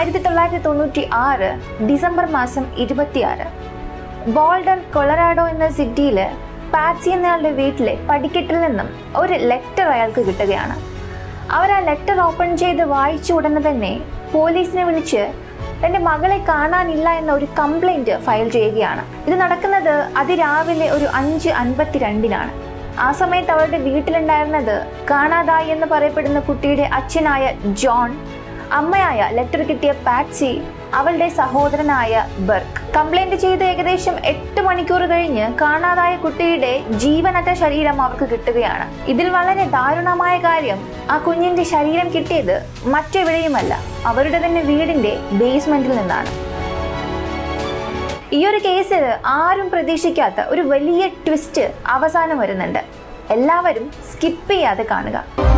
ആയിരത്തി തൊള്ളായിരത്തി തൊണ്ണൂറ്റി ആറ് ഡിസംബർ മാസം ഇരുപത്തിയാറ് ബോൾഡർ കൊളറാഡോ എന്ന സിറ്റിയില് പാറ്റ്സി എന്നയാളുടെ വീട്ടിലെ പടിക്കെട്ടിൽ നിന്നും ഒരു ലെറ്റർ അയാൾക്ക് കിട്ടുകയാണ് അവർ ആ ലെറ്റർ ഓപ്പൺ ചെയ്ത് വായിച്ച ഉടനെ തന്നെ പോലീസിനെ വിളിച്ച് തന്റെ മകളെ കാണാനില്ല എന്ന ഒരു കംപ്ലൈന്റ് ഫയൽ ചെയ്യുകയാണ് ഇത് നടക്കുന്നത് അതിരാവിലെ ഒരു അഞ്ച് അൻപത്തിരണ്ടിനാണ് ആ സമയത്ത് അവരുടെ വീട്ടിലുണ്ടായിരുന്നത് കാണാതായി എന്ന് പറയപ്പെടുന്ന കുട്ടിയുടെ അച്ഛനായ ജോൺ അമ്മയായ ലെറ്റർ കിട്ടിയ പാറ്റ്സി അവളുടെ സഹോദരനായ ബർക്ക് കംപ്ലൈന്റ് ചെയ്ത് ഏകദേശം എട്ട് മണിക്കൂർ കഴിഞ്ഞ് കാണാതായ കുട്ടിയുടെ ജീവനറ്റ ശരീരം അവർക്ക് കിട്ടുകയാണ് ഇതിൽ വളരെ ദാരുണമായ കാര്യം ആ കുഞ്ഞിന്റെ ശരീരം കിട്ടിയത് മറ്റെവിടെയുമല്ല അവരുടെ തന്നെ വീടിന്റെ ബേസ്മെന്റിൽ നിന്നാണ് ഈ ഒരു കേസിൽ ആരും പ്രതീക്ഷിക്കാത്ത ഒരു വലിയ ട്വിസ്റ്റ് അവസാനം വരുന്നുണ്ട് എല്ലാവരും സ്കിപ്പ് ചെയ്യാതെ കാണുക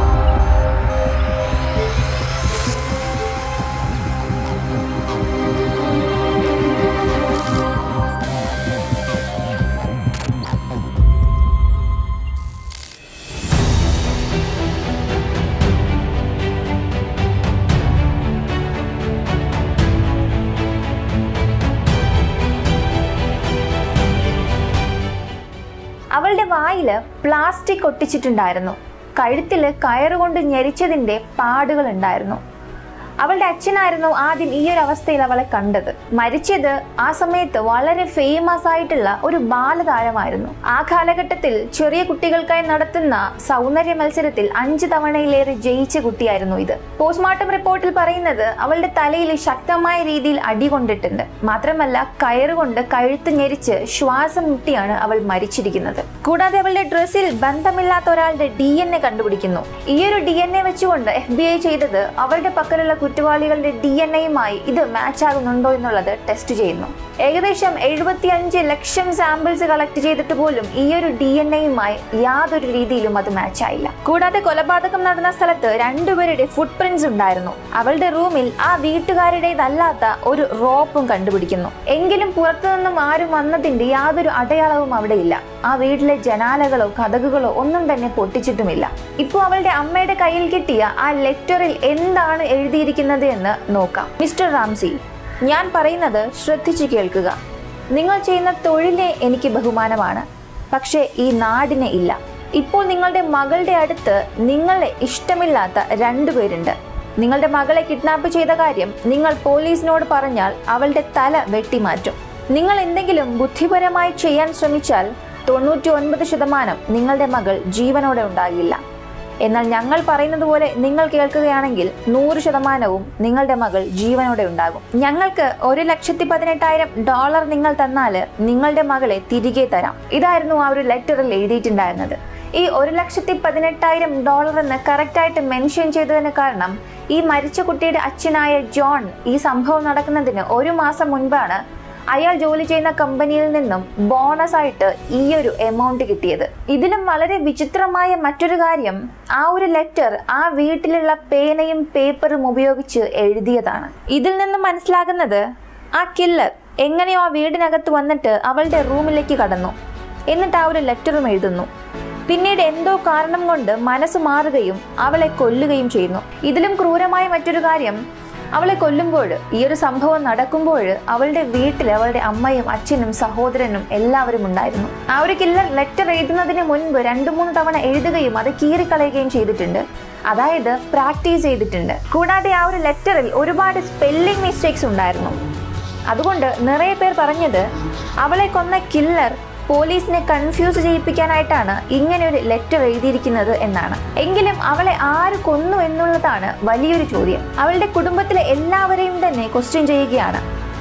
അവളുടെ വായില് പ്ലാസ്റ്റിക് ഒട്ടിച്ചിട്ടുണ്ടായിരുന്നു കഴുത്തില് കയറുകൊണ്ട് ഞെരിച്ചതിന്റെ പാടുകൾ ഉണ്ടായിരുന്നു അവളുടെ അച്ഛനായിരുന്നു ആദ്യം ഈ ഒരു അവസ്ഥയിൽ അവളെ കണ്ടത് മരിച്ചത് ആ സമയത്ത് വളരെ ഫേമസ് ആയിട്ടുള്ള ഒരു ബാലതാരമായിരുന്നു ആ കാലഘട്ടത്തിൽ ചെറിയ കുട്ടികൾക്കായി നടത്തുന്ന സൗന്ദര്യ മത്സരത്തിൽ അഞ്ച് തവണയിലേറെ ജയിച്ച കുട്ടിയായിരുന്നു ഇത് പോസ്റ്റ്മോർട്ടം റിപ്പോർട്ടിൽ പറയുന്നത് അവളുടെ തലയിൽ ശക്തമായ രീതിയിൽ അടി കൊണ്ടിട്ടുണ്ട് മാത്രമല്ല കയറുകൊണ്ട് കഴുത്ത് ഞെരിച്ച് ശ്വാസം മുട്ടിയാണ് അവൾ മരിച്ചിരിക്കുന്നത് കൂടാതെ അവളുടെ ഡ്രസ്സിൽ ബന്ധമില്ലാത്ത ഒരാളുടെ ഡി എൻ എ കണ്ടുപിടിക്കുന്നു ഈ ഒരു ഡി എൻ എ വെച്ചുകൊണ്ട് എഫ് ബി ഐ ചെയ്തത് അവരുടെ പക്കലുള്ള കുറ്റവാളികളുടെ ഡി എൻ എയുമായി ഇത് മാച്ച് ആകുന്നുണ്ടോ എന്നുള്ളത് ടെസ്റ്റ് ചെയ്യുന്നു ഏകദേശം എഴുപത്തിയഞ്ച് ലക്ഷം സാമ്പിൾസ് കളക്ട് ചെയ്തിട്ട് പോലും ഈ ഒരു ഡി എൻ എയുമായി യാതൊരു രീതിയിലും അത് മാച്ച് ആയില്ല കൂടാതെ കൊലപാതകം നടന്ന സ്ഥലത്ത് രണ്ടുപേരുടെ ഫുട് പ്രിന്റ്സ് ഉണ്ടായിരുന്നു അവളുടെ റൂമിൽ ആ വീട്ടുകാരുടേതല്ലാത്ത ഒരു റോപ്പും കണ്ടുപിടിക്കുന്നു എങ്കിലും പുറത്തുനിന്നും ആരും വന്നതിന്റെ യാതൊരു അടയാളവും അവിടെയില്ല ആ വീട്ടിലെ ജനാലകളോ കഥകുകളോ ഒന്നും തന്നെ പൊട്ടിച്ചിട്ടുമില്ല ഇപ്പോൾ അവളുടെ അമ്മയുടെ കയ്യിൽ കിട്ടിയ ആ ലെറ്ററിൽ എന്താണ് എഴുതിയിരിക്കുന്നത് എന്ന് നോക്കാം മിസ്റ്റർ റാംസി ഞാൻ പറയുന്നത് ശ്രദ്ധിച്ചു കേൾക്കുക നിങ്ങൾ ചെയ്യുന്ന തൊഴിലെ എനിക്ക് ബഹുമാനമാണ് പക്ഷേ ഈ നാടിനെ ഇല്ല ഇപ്പോൾ നിങ്ങളുടെ മകളുടെ അടുത്ത് നിങ്ങളെ ഇഷ്ടമില്ലാത്ത രണ്ടുപേരുണ്ട് നിങ്ങളുടെ മകളെ കിഡ്നാപ്പ് ചെയ്ത കാര്യം നിങ്ങൾ പോലീസിനോട് പറഞ്ഞാൽ അവളുടെ തല വെട്ടിമാറ്റും നിങ്ങൾ എന്തെങ്കിലും ബുദ്ധിപരമായി ചെയ്യാൻ ശ്രമിച്ചാൽ തൊണ്ണൂറ്റി ഒൻപത് ശതമാനം നിങ്ങളുടെ മകൾ ജീവനോടെ ഉണ്ടാകില്ല എന്നാൽ ഞങ്ങൾ പറയുന്നത് പോലെ നിങ്ങൾ കേൾക്കുകയാണെങ്കിൽ നൂറ് ശതമാനവും നിങ്ങളുടെ മകൾ ജീവനോടെ ഉണ്ടാകും ഞങ്ങൾക്ക് ഒരു ലക്ഷത്തി പതിനെട്ടായിരം ഡോളർ നിങ്ങൾ തന്നാൽ നിങ്ങളുടെ മകളെ തിരികെ തരാം ഇതായിരുന്നു ആ ഒരു ലെറ്ററിൽ എഴുതിയിട്ടുണ്ടായിരുന്നത് ഈ ഒരു ലക്ഷത്തി പതിനെട്ടായിരം ഡോളർ എന്ന് കറക്റ്റായിട്ട് മെൻഷൻ ചെയ്തതിന് കാരണം ഈ മരിച്ച കുട്ടിയുടെ അച്ഛനായ ജോൺ ഈ സംഭവം നടക്കുന്നതിന് ഒരു മാസം മുൻപാണ് അയാൾ ജോലി ചെയ്യുന്ന കമ്പനിയിൽ നിന്നും ബോണസ് ആയിട്ട് ഈ ഒരു എമൗണ്ട് കിട്ടിയത് ഇതിലും വളരെ വിചിത്രമായ മറ്റൊരു കാര്യം ആ ഒരു ലെറ്റർ ആ വീട്ടിലുള്ള പേനയും പേപ്പറും ഉപയോഗിച്ച് എഴുതിയതാണ് ഇതിൽ നിന്ന് മനസ്സിലാകുന്നത് ആ കില്ലർ എങ്ങനെയോ ആ വീടിനകത്ത് വന്നിട്ട് അവളുടെ റൂമിലേക്ക് കടന്നു എന്നിട്ട് ആ ഒരു ലെറ്ററും എഴുതുന്നു പിന്നീട് എന്തോ കാരണം കൊണ്ട് മനസ്സ് മാറുകയും അവളെ കൊല്ലുകയും ചെയ്യുന്നു ഇതിലും ക്രൂരമായ മറ്റൊരു കാര്യം അവളെ കൊല്ലുമ്പോൾ ഈ ഒരു സംഭവം നടക്കുമ്പോൾ അവളുടെ വീട്ടിൽ അവളുടെ അമ്മയും അച്ഛനും സഹോദരനും എല്ലാവരും ഉണ്ടായിരുന്നു ആ ഒരു കില്ലർ ലെറ്റർ എഴുതുന്നതിന് മുൻപ് രണ്ടു മൂന്ന് തവണ എഴുതുകയും അത് കീറിക്കളയുകയും ചെയ്തിട്ടുണ്ട് അതായത് പ്രാക്ടീസ് ചെയ്തിട്ടുണ്ട് കൂടാതെ ആ ഒരു ലെറ്ററിൽ ഒരുപാട് സ്പെല്ലിംഗ് മിസ്റ്റേക്സ് ഉണ്ടായിരുന്നു അതുകൊണ്ട് നിറയെ പേർ പറഞ്ഞത് അവളെ കൊന്ന കില്ലർ പോലീസിനെ കൺഫ്യൂസ് ചെയ്യിപ്പിക്കാനായിട്ടാണ് ഇങ്ങനെ ഒരു ലെറ്റർ എഴുതിയിരിക്കുന്നത് എന്നാണ് എങ്കിലും അവളെ ആര് കൊന്നു എന്നുള്ളതാണ് വലിയൊരു ചോദ്യം അവളുടെ കുടുംബത്തിലെ എല്ലാവരെയും തന്നെ ക്വസ്റ്റ്യൻ ചെയ്യുകയാണ്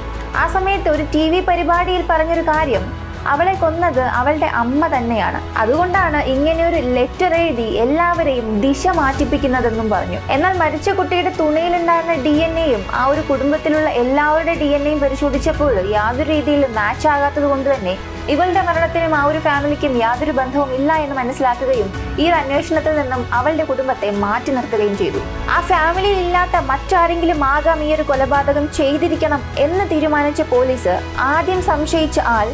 ആ സമയത്ത് ഒരു ടി വി പരിപാടിയിൽ പറഞ്ഞൊരു കാര്യം അവളെ കൊന്നത് അവളുടെ അമ്മ തന്നെയാണ് അതുകൊണ്ടാണ് ഇങ്ങനെയൊരു ലെറ്റർ എഴുതി എല്ലാവരെയും ദിശ മാറ്റിപ്പിക്കുന്നതെന്നും പറഞ്ഞു എന്നാൽ മരിച്ച കുട്ടിയുടെ തുണിയിലുണ്ടായിരുന്ന ഡി എൻ എയും ആ ഒരു കുടുംബത്തിലുള്ള എല്ലാവരുടെ ഡി എൻ എയും പരിശോധിച്ചപ്പോൾ യാതൊരു രീതിയിലും മാച്ച് ആകാത്തത് കൊണ്ട് തന്നെ ഇവളുടെ മരണത്തിനും ആ ഒരു ഫാമിലിക്കും യാതൊരു ബന്ധവും ഇല്ല എന്ന് മനസ്സിലാക്കുകയും ഈ ഒരു അന്വേഷണത്തിൽ നിന്നും അവളുടെ കുടുംബത്തെ മാറ്റി നിർത്തുകയും ചെയ്തു ആ ഫാമിലിയിൽ ഇല്ലാത്ത മറ്റാരെങ്കിലും ആകാം ഈ ഒരു കൊലപാതകം ചെയ്തിരിക്കണം എന്ന് തീരുമാനിച്ച പോലീസ് ആദ്യം സംശയിച്ച ആൾ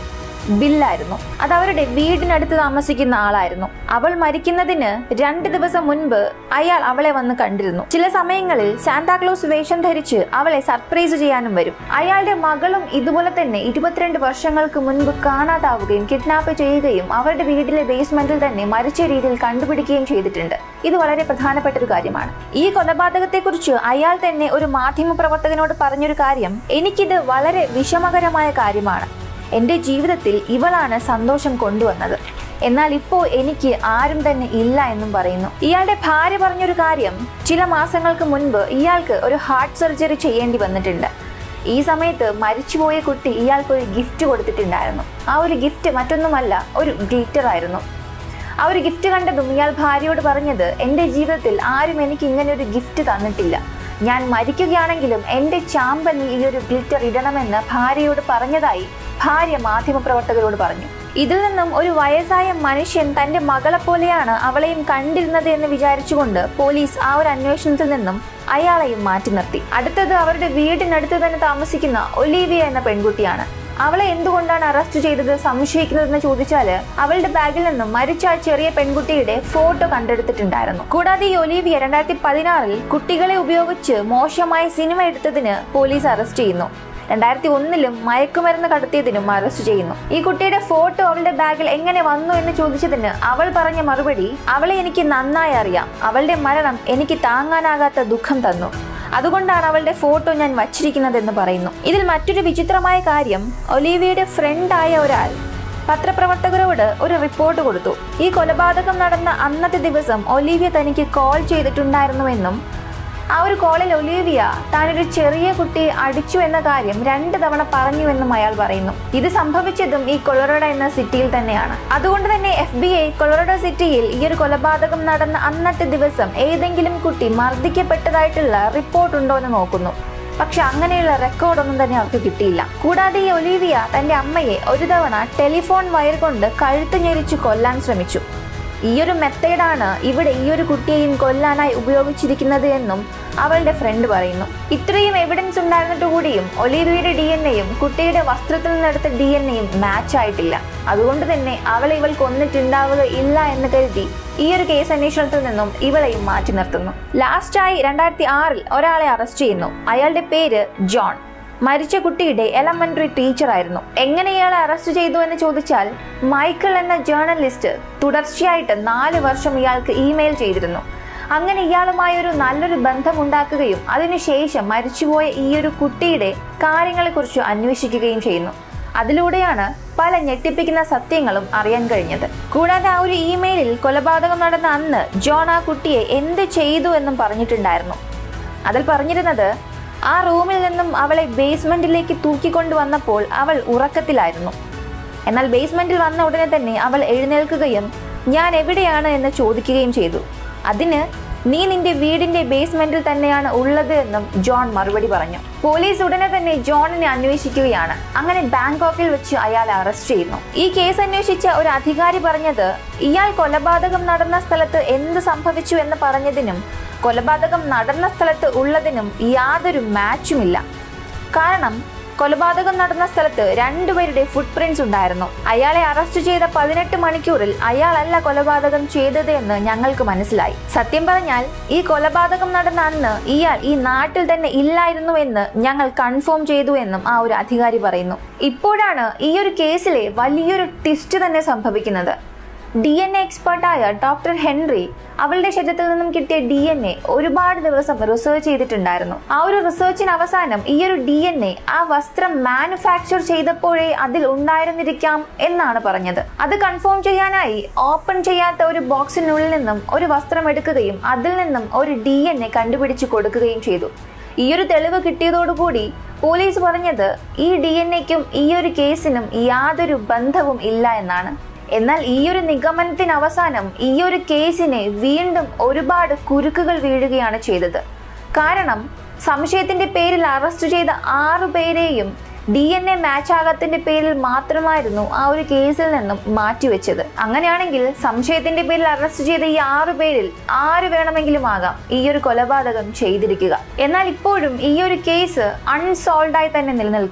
ബില്ലായിരുന്നു അത് അവരുടെ വീടിനടുത്ത് താമസിക്കുന്ന ആളായിരുന്നു അവൾ മരിക്കുന്നതിന് രണ്ട് ദിവസം മുൻപ് അയാൾ അവളെ വന്ന് കണ്ടിരുന്നു ചില സമയങ്ങളിൽ സാന്താക്ലോസ് വേഷം ധരിച്ച് അവളെ സർപ്രൈസ് ചെയ്യാനും വരും അയാളുടെ മകളും ഇതുപോലെ തന്നെ ഇരുപത്തിരണ്ട് വർഷങ്ങൾക്ക് മുൻപ് കാണാതാവുകയും കിഡ്നാപ്പ് ചെയ്യുകയും അവരുടെ വീട്ടിലെ ബേസ്മെന്റിൽ തന്നെ മരിച്ച രീതിയിൽ കണ്ടുപിടിക്കുകയും ചെയ്തിട്ടുണ്ട് ഇത് വളരെ പ്രധാനപ്പെട്ട ഒരു കാര്യമാണ് ഈ കൊലപാതകത്തെക്കുറിച്ച് അയാൾ തന്നെ ഒരു മാധ്യമ പ്രവർത്തകനോട് പറഞ്ഞൊരു കാര്യം എനിക്കിത് വളരെ വിഷമകരമായ കാര്യമാണ് എൻ്റെ ജീവിതത്തിൽ ഇവളാണ് സന്തോഷം കൊണ്ടുവന്നത് എന്നാൽ ഇപ്പോൾ എനിക്ക് ആരും തന്നെ ഇല്ല എന്നും പറയുന്നു ഇയാളുടെ ഭാര്യ പറഞ്ഞൊരു കാര്യം ചില മാസങ്ങൾക്ക് മുൻപ് ഇയാൾക്ക് ഒരു ഹാർട്ട് സർജറി ചെയ്യേണ്ടി വന്നിട്ടുണ്ട് ഈ സമയത്ത് മരിച്ചുപോയ കുട്ടി ഇയാൾക്ക് ഒരു ഗിഫ്റ്റ് കൊടുത്തിട്ടുണ്ടായിരുന്നു ആ ഒരു ഗിഫ്റ്റ് മറ്റൊന്നുമല്ല ഒരു ഗ്ലിറ്റർ ആയിരുന്നു ആ ഒരു ഗിഫ്റ്റ് കണ്ടതും ഇയാൾ ഭാര്യയോട് പറഞ്ഞത് എൻ്റെ ജീവിതത്തിൽ ആരും എനിക്ക് ഇങ്ങനെ ഒരു ഗിഫ്റ്റ് തന്നിട്ടില്ല ഞാൻ മരിക്കുകയാണെങ്കിലും എൻ്റെ ചാമ്പലിൽ ഈ ഒരു ഗ്ലിറ്റർ ഇടണമെന്ന് ഭാര്യയോട് പറഞ്ഞതായി ഭാര്യ മാധ്യമപ്രവർത്തകരോട് പറഞ്ഞു ഇതിൽ നിന്നും ഒരു വയസ്സായ മനുഷ്യൻ തന്റെ മകളെ പോലെയാണ് അവളെയും കണ്ടിരുന്നത് എന്ന് വിചാരിച്ചുകൊണ്ട് പോലീസ് ആ ഒരു അന്വേഷണത്തിൽ നിന്നും അയാളെയും മാറ്റി നിർത്തി അടുത്തത് അവരുടെ വീടിനടുത്ത് തന്നെ താമസിക്കുന്ന ഒലീവിയ എന്ന പെൺകുട്ടിയാണ് അവളെ എന്തുകൊണ്ടാണ് അറസ്റ്റ് ചെയ്തത് സംശയിക്കുന്നതെന്ന് ചോദിച്ചാല് അവളുടെ ബാഗിൽ നിന്നും മരിച്ച ആ ചെറിയ പെൺകുട്ടിയുടെ ഫോട്ടോ കണ്ടെടുത്തിട്ടുണ്ടായിരുന്നു കൂടാതെ ഈ ഒലീവിയ രണ്ടായിരത്തി പതിനാറിൽ കുട്ടികളെ ഉപയോഗിച്ച് മോശമായ സിനിമ എടുത്തതിന് പോലീസ് അറസ്റ്റ് ചെയ്യുന്നു രണ്ടായിരത്തി ഒന്നിലും മയക്കുമരുന്ന് കടത്തിയതിനും അറസ്റ്റ് ചെയ്യുന്നു ഈ കുട്ടിയുടെ ഫോട്ടോ അവളുടെ ബാഗിൽ എങ്ങനെ വന്നു എന്ന് ചോദിച്ചതിന് അവൾ പറഞ്ഞ മറുപടി അവളെ എനിക്ക് നന്നായി അറിയാം അവളുടെ മരണം എനിക്ക് താങ്ങാനാകാത്ത ദുഃഖം തന്നു അതുകൊണ്ടാണ് അവളുടെ ഫോട്ടോ ഞാൻ വച്ചിരിക്കുന്നതെന്ന് പറയുന്നു ഇതിൽ മറ്റൊരു വിചിത്രമായ കാര്യം ഒലീവിയയുടെ ഫ്രണ്ടായ ഒരാൾ പത്രപ്രവർത്തകരോട് ഒരു റിപ്പോർട്ട് കൊടുത്തു ഈ കൊലപാതകം നടന്ന അന്നത്തെ ദിവസം ഒലീവിയ തനിക്ക് കോൾ ചെയ്തിട്ടുണ്ടായിരുന്നുവെന്നും ആ ഒരു കോളിൽ ഒലീവിയ താനൊരു ചെറിയ കുട്ടിയെ അടിച്ചു എന്ന കാര്യം രണ്ട് തവണ പറഞ്ഞുവെന്നും അയാൾ പറയുന്നു ഇത് സംഭവിച്ചതും ഈ കൊളറോഡ എന്ന സിറ്റിയിൽ തന്നെയാണ് അതുകൊണ്ട് തന്നെ എഫ് ബി ഐ കൊളറോഡ സിറ്റിയിൽ ഈ ഒരു കൊലപാതകം നടന്ന അന്നത്തെ ദിവസം ഏതെങ്കിലും കുട്ടി മർദ്ദിക്കപ്പെട്ടതായിട്ടുള്ള റിപ്പോർട്ട് ഉണ്ടോ എന്ന് നോക്കുന്നു പക്ഷെ അങ്ങനെയുള്ള റെക്കോർഡൊന്നും തന്നെ അവർക്ക് കിട്ടിയില്ല കൂടാതെ ഈ ഒലീവിയ തന്റെ അമ്മയെ ഒരു തവണ ടെലിഫോൺ വയർ കൊണ്ട് കഴുത്ത് ഞെരിച്ചു കൊല്ലാൻ ശ്രമിച്ചു ഈ ഒരു മെത്തേഡാണ് ഇവിടെ ഈ ഒരു കുട്ടിയെയും കൊല്ലാനായി ഉപയോഗിച്ചിരിക്കുന്നത് എന്നും അവളുടെ ഫ്രണ്ട് പറയുന്നു ഇത്രയും എവിഡൻസ് ഉണ്ടായിരുന്നിട്ട് കൂടിയും ഒലീവിയുടെ ഡി എൻ എയും കുട്ടിയുടെ വസ്ത്രത്തിൽ നിന്നെടുത്ത ഡി എൻ എയും മാച്ച് ആയിട്ടില്ല അതുകൊണ്ട് തന്നെ അവളെ ഇവൾ കൊന്നിട്ടുണ്ടാവുക ഇല്ല എന്ന് കരുതി ഈ ഒരു കേസ് അന്വേഷണത്തിൽ നിന്നും ഇവളെയും മാറ്റി നിർത്തുന്നു ലാസ്റ്റായി രണ്ടായിരത്തി ആറിൽ ഒരാളെ അറസ്റ്റ് ചെയ്യുന്നു അയാളുടെ പേര് ജോൺ മരിച്ച കുട്ടിയുടെ എലമെന്ററി ടീച്ചറായിരുന്നു എങ്ങനെ ഇയാളെ അറസ്റ്റ് ചെയ്തു എന്ന് ചോദിച്ചാൽ മൈക്കിൾ എന്ന ജേർണലിസ്റ്റ് തുടർച്ചയായിട്ട് നാല് വർഷം ഇയാൾക്ക് ഇമെയിൽ ചെയ്തിരുന്നു അങ്ങനെ ഇയാളുമായി ഒരു നല്ലൊരു ബന്ധം ഉണ്ടാക്കുകയും അതിനുശേഷം മരിച്ചുപോയ ഈ ഒരു കുട്ടിയുടെ കാര്യങ്ങളെക്കുറിച്ച് അന്വേഷിക്കുകയും ചെയ്യുന്നു അതിലൂടെയാണ് പല ഞെട്ടിപ്പിക്കുന്ന സത്യങ്ങളും അറിയാൻ കഴിഞ്ഞത് കൂടാതെ ആ ഒരു ഇമെയിലിൽ കൊലപാതകം നടന്ന അന്ന് ജോൺ ആ കുട്ടിയെ എന്ത് ചെയ്തു എന്നും പറഞ്ഞിട്ടുണ്ടായിരുന്നു അതിൽ പറഞ്ഞിരുന്നത് ആ റൂമിൽ നിന്നും അവളെ ബേസ്മെന്റിലേക്ക് തൂക്കിക്കൊണ്ടു വന്നപ്പോൾ അവൾ ഉറക്കത്തിലായിരുന്നു എന്നാൽ ബേസ്മെന്റിൽ വന്ന ഉടനെ തന്നെ അവൾ എഴുന്നേൽക്കുകയും ഞാൻ എവിടെയാണ് എന്ന് ചോദിക്കുകയും ചെയ്തു അതിന് നീ നിന്റെ വീടിന്റെ ബേസ്മെന്റിൽ തന്നെയാണ് ഉള്ളത് എന്നും ജോൺ മറുപടി പറഞ്ഞു പോലീസ് ഉടനെ തന്നെ ജോണിനെ അന്വേഷിക്കുകയാണ് അങ്ങനെ ബാങ്കോക്കിൽ വെച്ച് അയാളെ അറസ്റ്റ് ചെയ്യുന്നു ഈ കേസ് അന്വേഷിച്ച ഒരു അധികാരി പറഞ്ഞത് ഇയാൾ കൊലപാതകം നടന്ന സ്ഥലത്ത് എന്ത് സംഭവിച്ചു എന്ന് പറഞ്ഞതിനും കൊലപാതകം നടന്ന സ്ഥലത്ത് ഉള്ളതിനും യാതൊരു മാച്ചുമില്ല കാരണം കൊലപാതകം നടന്ന സ്ഥലത്ത് രണ്ടുപേരുടെ ഫുട് പ്രിന്റ്സ് ഉണ്ടായിരുന്നു അയാളെ അറസ്റ്റ് ചെയ്ത പതിനെട്ട് മണിക്കൂറിൽ അയാളല്ല കൊലപാതകം ചെയ്തത് എന്ന് ഞങ്ങൾക്ക് മനസ്സിലായി സത്യം പറഞ്ഞാൽ ഈ കൊലപാതകം നടന്ന അന്ന് ഇയാൾ ഈ നാട്ടിൽ തന്നെ ഇല്ലായിരുന്നു എന്ന് ഞങ്ങൾ കൺഫേം ചെയ്തു എന്നും ആ ഒരു അധികാരി പറയുന്നു ഇപ്പോഴാണ് ഈ ഒരു കേസിലെ വലിയൊരു ട്വിസ്റ്റ് തന്നെ സംഭവിക്കുന്നത് ഡി എൻ എ എക്സ്പേർട്ടായ ഡോക്ടർ ഹെൻറി അവളുടെ ശരീരത്തിൽ നിന്നും കിട്ടിയ ഡി എൻ എ ഒരുപാട് ദിവസം റിസർച്ച് ചെയ്തിട്ടുണ്ടായിരുന്നു ആ ഒരു റിസർച്ചിന് അവസാനം ഈ ഒരു ഡി എൻ എ ആ വസ്ത്രം മാനുഫാക്ചർ ചെയ്തപ്പോഴേ അതിൽ ഉണ്ടായിരുന്നിരിക്കാം എന്നാണ് പറഞ്ഞത് അത് കൺഫേം ചെയ്യാനായി ഓപ്പൺ ചെയ്യാത്ത ഒരു ബോക്സിനുള്ളിൽ നിന്നും ഒരു വസ്ത്രം എടുക്കുകയും അതിൽ നിന്നും ഒരു ഡി എൻ എ കണ്ടുപിടിച്ച് കൊടുക്കുകയും ചെയ്തു ഈ ഒരു തെളിവ് കിട്ടിയതോടുകൂടി പോലീസ് പറഞ്ഞത് ഈ ഡി എൻ എക്കും ഈ ഒരു കേസിനും യാതൊരു ബന്ധവും ഇല്ല എന്നാണ് എന്നാൽ ഈ ഒരു നിഗമനത്തിന് അവസാനം ഈ ഒരു കേസിനെ വീണ്ടും ഒരുപാട് കുരുക്കുകൾ വീഴുകയാണ് ചെയ്തത് കാരണം സംശയത്തിന്റെ പേരിൽ അറസ്റ്റ് ചെയ്ത ആറു പേരെയും ഡി എൻ എ മാച്ച് ആകാത്തതിന്റെ പേരിൽ മാത്രമായിരുന്നു ആ ഒരു കേസിൽ നിന്നും മാറ്റിവെച്ചത് അങ്ങനെയാണെങ്കിൽ സംശയത്തിന്റെ പേരിൽ അറസ്റ്റ് ചെയ്ത ഈ ആറു പേരിൽ ആര് വേണമെങ്കിലും ആകാം ഈ ഒരു കൊലപാതകം ചെയ്തിരിക്കുക എന്നാൽ ഇപ്പോഴും ഈ ഒരു കേസ് അൺസോൾവ് ആയി തന്നെ നിലനിൽക്കുന്നു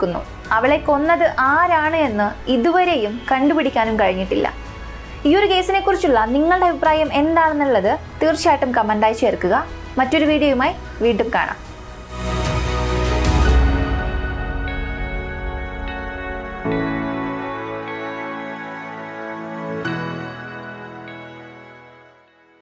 അവളെ കൊന്നത് ആരാണ് എന്ന് ഇതുവരെയും കണ്ടുപിടിക്കാനും കഴിഞ്ഞിട്ടില്ല ഈ ഒരു കേസിനെ കുറിച്ചുള്ള നിങ്ങളുടെ അഭിപ്രായം എന്താണെന്നുള്ളത് തീർച്ചയായിട്ടും കമൻ്റായി ചേർക്കുക മറ്റൊരു വീഡിയോയുമായി വീണ്ടും കാണാം